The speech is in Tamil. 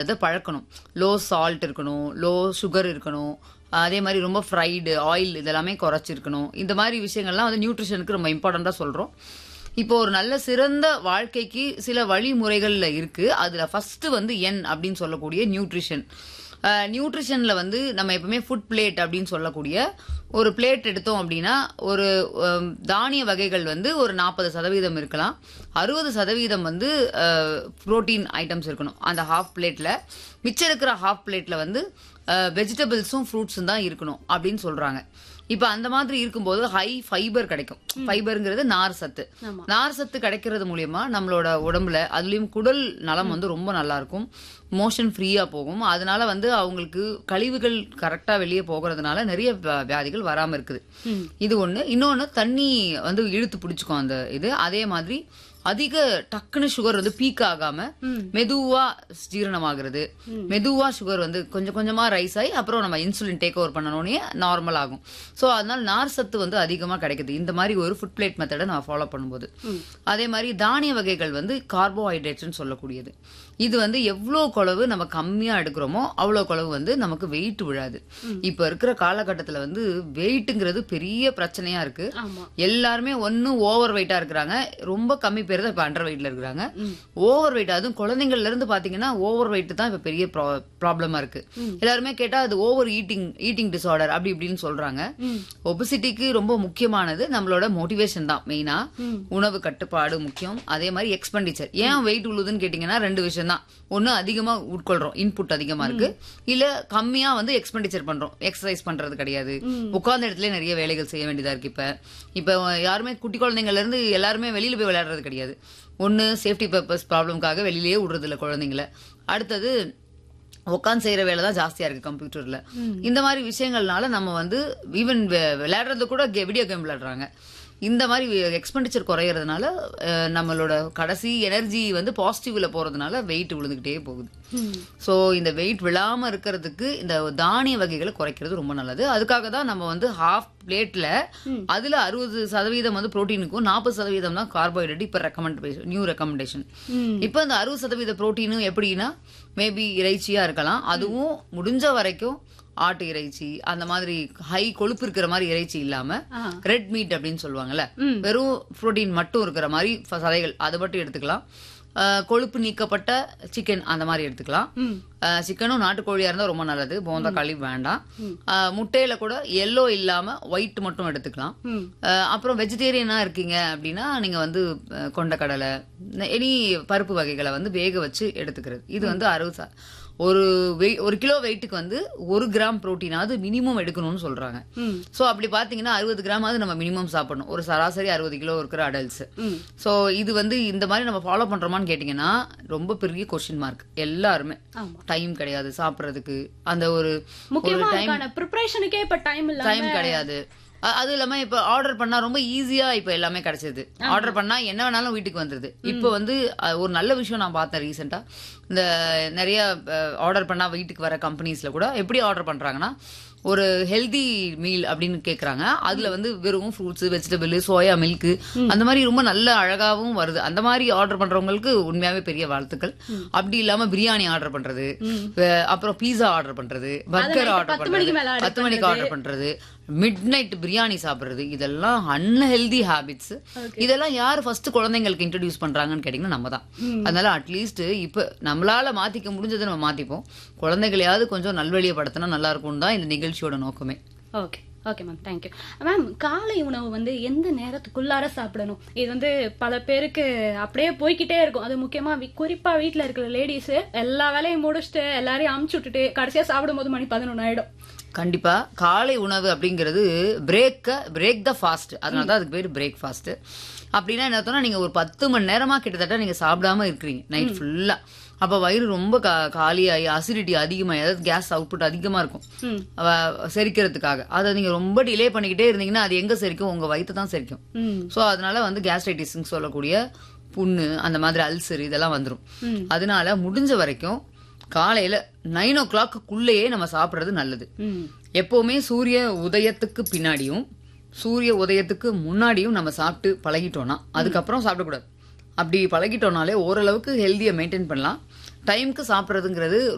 சாப்பிட்றத பழக்கணும் லோ சால்ட் இருக்கணும் லோ சுகர் இருக்கணும் அதே மாதிரி ரொம்ப ஃப்ரைடு ஆயில் இதெல்லாமே குறைச்சிருக்கணும் இந்த மாதிரி விஷயங்கள்லாம் வந்து நியூட்ரிஷனுக்கு ரொம்ப இம்பார்ட்டண்ட்டாக சொல்கிறோம் இப்போ ஒரு நல்ல சிறந்த வாழ்க்கைக்கு சில வழிமுறைகள்ல இருக்கு அதுல ஃபர்ஸ்ட் வந்து என் அப்படின்னு சொல்லக்கூடிய நியூட்ரிஷன் நியூட்ரிஷன்ல வந்து நம்ம எப்பவுமே ஃபுட் பிளேட் அப்படின்னு சொல்லக்கூடிய ஒரு பிளேட் எடுத்தோம் அப்படின்னா ஒரு அம், தானிய வகைகள் வந்து ஒரு நாற்பது சதவீதம் இருக்கலாம் அறுபது சதவீதம் வந்து புரோட்டீன் ஐட்டம்ஸ் இருக்கணும் அந்த ஹாஃப் பிளேட்ல மிச்சம் இருக்கிற ஹாஃப் பிளேட்ல வந்து வெஜிடபிள்ஸும் ஃப்ரூட்ஸும் தான் இருக்கணும் அப்படின்னு சொல்றாங்க இப்போ அந்த மாதிரி இருக்கும்போது ஹை ஃபைபர் கிடைக்கும் ஃபைபருங்கிறது நார் சத்து நார் சத்து கிடைக்கிறது மூலியமா நம்மளோட உடம்புல அதுலயும் குடல் நலம் வந்து ரொம்ப நல்லா இருக்கும் மோஷன் ஃப்ரீயா போகும் அதனால வந்து அவங்களுக்கு கழிவுகள் கரெக்டா வெளியே போகிறதுனால நிறைய வ- வியாதிகள் வராம இருக்குது இது ஒண்ணு இன்னொன்னு தண்ணி வந்து இழுத்து பிடிச்சுக்கும் அந்த இது அதே மாதிரி அதிக டக்குன்னு சுகர் வந்து பீக் ஆகாம மெதுவா ஜீரணமாகிறது மெதுவா சுகர் வந்து கொஞ்சம் கொஞ்சமா ரைஸ் ஆகி அப்புறம் நம்ம இன்சுலின் டேக் ஓவர் பண்ணனோடனே நார்மல் ஆகும் சோ அதனால நார் சத்து வந்து அதிகமா கிடைக்குது இந்த மாதிரி ஒரு ஃபுட் பிளேட் மெத்தடை நான் ஃபாலோ பண்ணும்போது அதே மாதிரி தானிய வகைகள் வந்து கார்போஹைட்ரேட்ஸ்னு சொல்லக்கூடியது இது வந்து எவ்வளோ குளவு நம்ம கம்மியா எடுக்கிறோமோ அவ்வளோ குளவு வந்து நமக்கு வெயிட் விழாது இப்ப இருக்கிற காலகட்டத்துல வந்து வெயிட்டுங்கிறது பெரிய பிரச்சனையா இருக்கு ஆமா எல்லாருமே ஒன்னும் ஓவர் வெயிட்டா இருக்கிறாங்க ரொம்ப கம்மி பேர் தான் இப்ப அண்டர் வெயிட்ல இருக்கிறாங்க ஓவர் வெயிட் அதுவும் குழந்தைங்கள்ல இருந்து பாத்தீங்கன்னா ஓவர் வெயிட் தான் இப்ப பெரிய ப்ராப்ளமா இருக்கு எல்லாருமே கேட்டா அது ஓவர் ஈட்டிங் ஈட்டிங் டிசார்டர் அப்படி இப்படின்னு சொல்றாங்க ஒபிசிட்டிக்கு ரொம்ப முக்கியமானது நம்மளோட மோட்டிவேஷன் தான் மெயினா உணவு கட்டுப்பாடு முக்கியம் அதே மாதிரி எக்ஸ்பெண்டிச்சர் ஏன் வெயிட் உழுதுன்னு கேட்டீங்கன்னா ரெண்டு விஷயம் தான் ஒண்ணு அதிகமா உட்கொள்றோம் இன்புட் அதிகமா இருக்கு இல்ல கம்மியா வந்து எக்ஸ்பெண்டிச்சர் பண்றோம் எக்ஸசைஸ் பண்றது கிடையாது உட்கார்ந்த இடத்துல நிறைய வேலைகள் செய்ய வேண்டியதா இருக்கு இப்ப இப்ப யாருமே குட்டி குழந்தைங்கள்ல இருந்து எல்லாருமே வெளியில போய் விளையாடுறது கிடையாது ஒண்ணு சேஃப்டி பர்பஸ் ப்ராப்ளம்காக வெளியிலேயே விடுறது இல்ல குழந்தைங்கள அடுத்தது உட்காந்து செய்யற வேலை தான் ஜாஸ்தியா இருக்கு கம்ப்யூட்டர்ல இந்த மாதிரி விஷயங்கள்னால நம்ம வந்து ஈவன் விளையாடுறது கூட வீடியோ கேம் விளையாடுறாங்க இந்த மாதிரி எக்ஸ்பெண்டிச்சர் குறையறதுனால அஹ், நம்மளோட கடைசி எனர்ஜி வந்து பாசிட்டிவ்ல போறதுனால வெயிட் விழுந்துகிட்டே போகுது சோ இந்த வெயிட் விழாம இருக்கிறதுக்கு இந்த தானிய வகைகளை குறைக்கிறது ரொம்ப நல்லது அதுக்காக தான் நம்ம வந்து ஹாஃப் பிளேட்ல அதுல அறுபது சதவீதம் வந்து புரோட்டீனுக்கும் நாற்பது சதவீதம் தான் கார்போஹைட்ரேட் இப்ப ரெக்கமெண்ட் நியூ ரெக்கமெண்டேஷன் இப்ப இந்த அறுபது சதவீத புரோட்டீனும் எப்படின்னா மேபி இறைச்சியா இருக்கலாம் அதுவும் முடிஞ்ச வரைக்கும் ஆட்டு இறைச்சி அந்த மாதிரி ஹை கொழுப்பு இருக்கிற மாதிரி இறைச்சி இல்லாம ரெட் மீட் அப்படின்னு சொல்லுவாங்கல்ல வெறும் புரோட்டீன் மட்டும் இருக்கிற மாதிரி ஃப- சதைகள் அதை மட்டும் எடுத்துக்கலாம் அஹ், கொழுப்பு நீக்கப்பட்ட சிக்கன் அந்த மாதிரி எடுத்துக்கலாம் அஹ், சிக்கனும் நாட்டுக்கோழியா இருந்தா ரொம்ப நல்லது போந்தா களி வேண்டாம் அஹ், முட்டையில கூட எல்லோ இல்லாம ஒயிட் மட்டும் எடுத்துக்கலாம் அஹ், அப்புறம் வெஜிடேரியனா இருக்கீங்க அப்படின்னா நீங்க வந்து அஹ், கொண்டக்கடலை எனி பருப்பு வகைகளை வந்து வேக வச்சு எடுத்துக்கிறது இது வந்து அறுபது ச- ஒரு வெய் ஒரு கிலோ வெயிட்டுக்கு வந்து ஒரு கிராம் புரோட்டீனாவது மினிமம் எடுக்கணும்னு சொல்றாங்க சோ அப்படி பாத்தீங்கன்னா அறுபது கிராமாவது நம்ம மினிமம் சாப்பிடணும் ஒரு சராசரி அறுபது கிலோ இருக்கிற அடல்ட்ஸ் சோ இது வந்து இந்த மாதிரி நம்ம ஃபாலோ பண்றோமான்னு கேட்டீங்கன்னா ரொம்ப பெரிய கொஸ்டின் மார்க் எல்லாருமே ஆமா. டைம் கிடையாது சாப்பிடுறதுக்கு அந்த ஒரு முக்கியமா அதுக்கான ப்ரிப்பரேஷனுக்கே இப்ப டைம் இல்ல டைம் கிடையாது அ- அது இல்லாம இப்ப ஆர்டர் பண்ணா ரொம்ப ஈஸியா இப்ப எல்லாமே கிடைச்சது ஆர்டர் பண்ணா என்ன வேணாலும் வீட்டுக்கு வந்துருது இப்ப வந்து அ, ஒரு நல்ல விஷயம் நான் பார்த்தேன் ரீசெண்டா இந்த நிறைய ஆர்டர் பண்ணா வீட்டுக்கு வர கம்பெனிஸ்ல கூட எப்படி ஆர்டர் பண்றாங்கன்னா ஒரு ஹெல்தி மீல் அப்படின்னு கேக்குறாங்க அதுல வந்து வெறும் ஃப்ரூட்ஸ் வெஜிடபிள் சோயா மில்க் அந்த மாதிரி ரொம்ப நல்ல அழகாவும் வருது அந்த மாதிரி ஆர்டர் பண்றவங்களுக்கு உண்மையாவே பெரிய வாழ்த்துக்கள் அப்படி இல்லாம பிரியாணி ஆர்டர் பண்றது அஹ் அப்புறம் பீஸா ஆர்டர் பண்றது பர்கர் ஆர்டர் பத்து மணிக்கு மேல பண்றது order பத்து மணிக்கு ஆர்டர் பண்றது மிட் நைட் பிரியாணி சாப்பிடுறது இதெல்லாம் அன்ஹெல்தி ஹாபிட்ஸ் இதெல்லாம் யார் ஃபர்ஸ்ட் குழந்தைங்களுக்கு இன்ட்ரடியூஸ் பண்றாங்கன்னு கேட்டீங்கன்னா நம்ம தான் அதனால அட்லீஸ்ட் இப்ப நம்மளால மாத்திக்க முடிஞ்சதை நம்ம மாத்திப்போம் குழந்தைகளையாவது கொஞ்சம் நல்வழியப்படுத்தினா நல்லா இருக்கும்னு தான் இந்த நிகழ்ச்சியோட நோக்கமே okay okay ma'am thank you ma'am காலை உணவு வந்து எந்த நேரத்துக்குள்ளார சாப்பிடணும் இது வந்து பல பேருக்கு அப்படியே போய்க்கிட்டே இருக்கும் அது முக்கியமா வி- குறிப்பா வீட்ல இருக்கிற லேடிஸ் எல்லா வேலையும் முடிச்சுட்டு எல்லாரையும் அமுச்சு விட்டுட்டு கடைசியா சாப்பிடும்போது மணி பதினொன்று ஆயிடும் கண்டிப்பா காலை உணவு அப்படிங்கிறது பிரேக்க பிரேக் த ஃபாஸ்ட் அதனால தான் அதுக்கு பேர் பிரேக் ஃபாஸ்ட் அப்படின்னா என்ன அர்த்தம்னா நீங்க ஒரு பத்து மணி நேரமா கிட்டத்தட்ட நீங்க சாப்பிடாம இருக்கிறீங்க நைட் ஃபுல்லா அப்ப வயிறு ரொம்ப கா- காலியாகி அசிடிட்டி அதிகமாகி அதாவது கேஸ் அவுட்புட் அதிகமா இருக்கும் ம். அவ- செரிக்கிறதுக்காக அதை நீங்க ரொம்ப டிலே பண்ணிக்கிட்டே இருந்தீங்கன்னா அது எங்க செரிக்கும் உங்க வயிற்று தான் செரிக்கும் ம் சோ அதனால வந்து கேஸ்ட்ரைட்டிஸ்ன்னு சொல்லக்கூடிய புண்ணு அந்த மாதிரி அல்சர் இதெல்லாம் வந்துரும் அதனால முடிஞ்ச வரைக்கும் காலையில நைன் ஓ கிளாக்குள்ளேயே நம்ம சாப்பிடுறது நல்லது ம் எப்பவுமே சூரிய உதயத்துக்கு பின்னாடியும் சூரிய உதயத்துக்கு முன்னாடியும் நம்ம சாப்பிட்டு பழகிட்டோம்னா அதுக்கப்புறம் சாப்பிடக்கூடாது அப்படி பழகிட்டோம்னாலே ஓரளவுக்கு ஹெல்தியை மெயின்டைன் பண்ணலாம் டைம்க்கு சாப்பிட்றதுங்கிறது